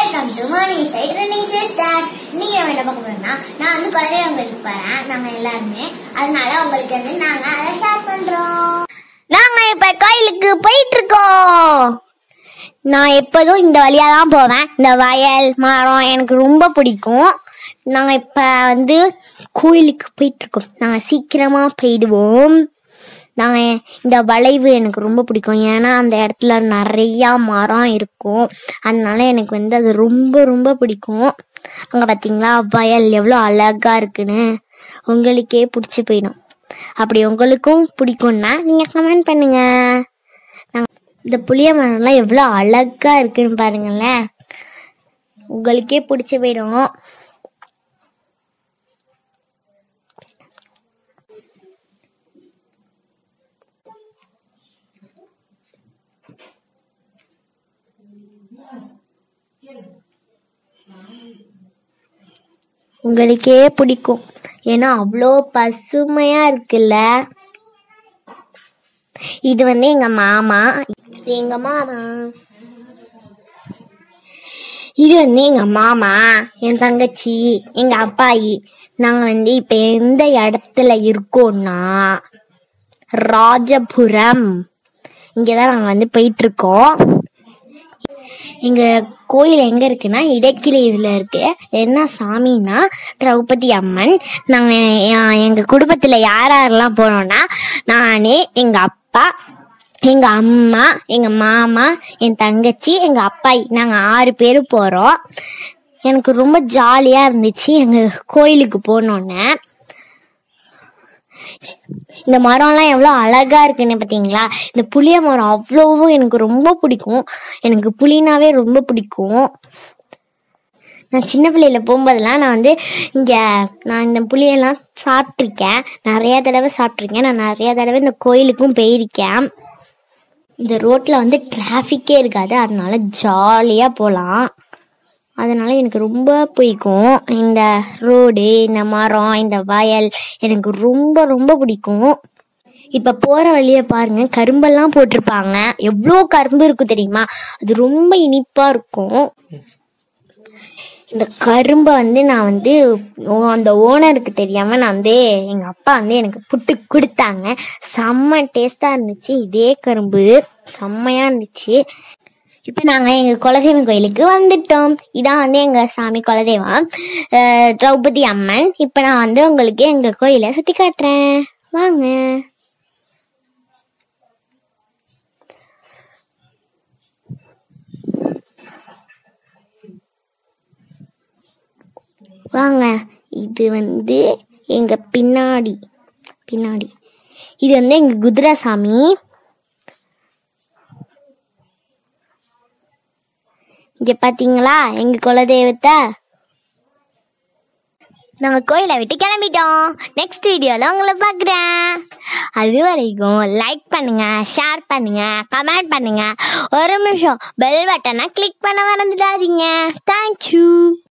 welcome to Mani side running sisters இன்னைக்கு நம்ம என்ன பார்க்க போறோம்னா நான் வந்து குலதெய்வங்களுக்கு போறேன் நாங்க எல்லாருமே அதனால உங்களுக்கு வந்து நாங்க அதை ஷேர் பண்றோம் நாங்க இப்ப கோயிலுக்கு போயிட்டு இருக்கோம் நான் எப்போதும் இந்த வழியா தான் போவேன் இந்த வயல் மரம் எனக்கு ரொம்ப பிடிக்கும் நாங்க இப்ப வந்து கோயிலுக்கு போயிட்டு இருக்கோம் நாங்க சீக்கிரமா போயிடுவோம் நாங்க இந்த வளைவு எனக்கு ரொம்ப பிடிக்கும் ஏன்னா அந்த இடத்துல நிறைய மரம் இருக்கும் அதனால எனக்கு வந்து அது ரொம்ப ரொம்ப பிடிக்கும் அங்க பாத்தீங்களா வயல் எவ்வளோ அழகா இருக்குன்னு உங்களுக்கே பிடிச்சி போயிடும் அப்படி உங்களுக்கும் பிடிக்கும்னா நீங்க கமெண்ட் பண்ணுங்க நாங்க இந்த புளிய மரம்லாம் எவ்வளோ அழகா இருக்குன்னு பாருங்களேன் உங்களுக்கே பிடிச்சி போயிடும் உங்களுக்கே பிடிக்கும் ஏன்னா அவ்வளோ பசுமையா இருக்குல்ல இது வந்து எங்க மாமா இது எங்க மாமா இது வந்து எங்க மாமா என் தங்கச்சி எங்க அப்பாயி நாங்க வந்து இப்ப எந்த இடத்துல இருக்கோம்னா ராஜபுரம் இங்கதான் நாங்க வந்து போயிட்டு இருக்கோம் எங்க கோயில் எங்க இருக்குன்னா இடைக்கிளி இதுல இருக்கு என்ன சாமின்னா திரௌபதி அம்மன் நாங்க எ- எங்க குடும்பத்துல யார் யாரெல்லாம் போனோம்னா நானு எங்க அப்பா எங்க அம்மா எங்க மாமா என் தங்கச்சி எங்க அப்பாய் நாங்க ஆறு பேர் போறோம் எனக்கு ரொம்ப ஜாலியா இருந்துச்சு எங்க கோயிலுக்கு போனோன்னே இந்த மரம்லாம் எவ்வளோ அழகா இருக்குன்னு பார்த்தீங்களா இந்த புளிய மரம் அவ்வளவும் எனக்கு ரொம்ப பிடிக்கும் எனக்கு புளினாவே ரொம்ப பிடிக்கும் நான் சின்ன பிள்ளையில போகும்போதெல்லாம் நான் வந்து இங்க நான் இந்த புளியெல்லாம் சாப்பிட்ருக்கேன் நிறைய தடவை சாப்பிட்ருக்கேன் நான் நிறைய தடவை இந்த கோயிலுக்கும் போயிருக்கேன் இந்த ரோட்ல வந்து டிராஃபிக்கே இருக்காது அதனால ஜாலியா போகலாம் அதனால எனக்கு ரொம்ப பிடிக்கும் இந்த ரோடு இந்த மரம் இந்த வயல் எனக்கு ரொம்ப ரொம்ப பிடிக்கும் இப்ப போற வழிய பாருங்க கரும்பெல்லாம் போட்டிருப்பாங்க எவ்வளோ கரும்பு இருக்கும் தெரியுமா அது ரொம்ப இனிப்பா இருக்கும் இந்த கரும்பை வந்து நான் வந்து ஓ- அந்த ஓனருக்கு தெரியாம நான் வந்து எங்க அப்பா வந்து எனக்கு புட்டு கொடுத்தாங்க செம்ம டேஸ்டா இருந்துச்சு இதே கரும்பு செம்மையா இருந்துச்சு இப்போ நாங்கள் எங்கள் குலதெய்வம் கோயிலுக்கு வந்துட்டோம் இதான் வந்து எங்கள் சாமி குலதெய்வம் அஹ் திரௌபதி அம்மன் இப்போ நான் வந்து உங்களுக்கு எங்கள் கோயிலை சுற்றி காட்டுறேன் வாங்க வாங்க இது வந்து எங்க பின்னாடி பின்னாடி இது வந்து எங்க குதிரை சாமி இங்க பாத்தீங்களா எங்க குலதெய்வத்தை நாங்க கோயிலை விட்டு கிளம்பிட்டோம் நெக்ஸ்ட் வீடியோல உங்களை பார்க்குறேன் அது வரைக்கும் லைக் பண்ணுங்க ஷேர் பண்ணுங்க கமெண்ட் பண்ணுங்க ஒரு நிமிஷம் பெல் பட்டனை கிளிக் பண்ண மறந்துடாதீங்க தேங்க்யூ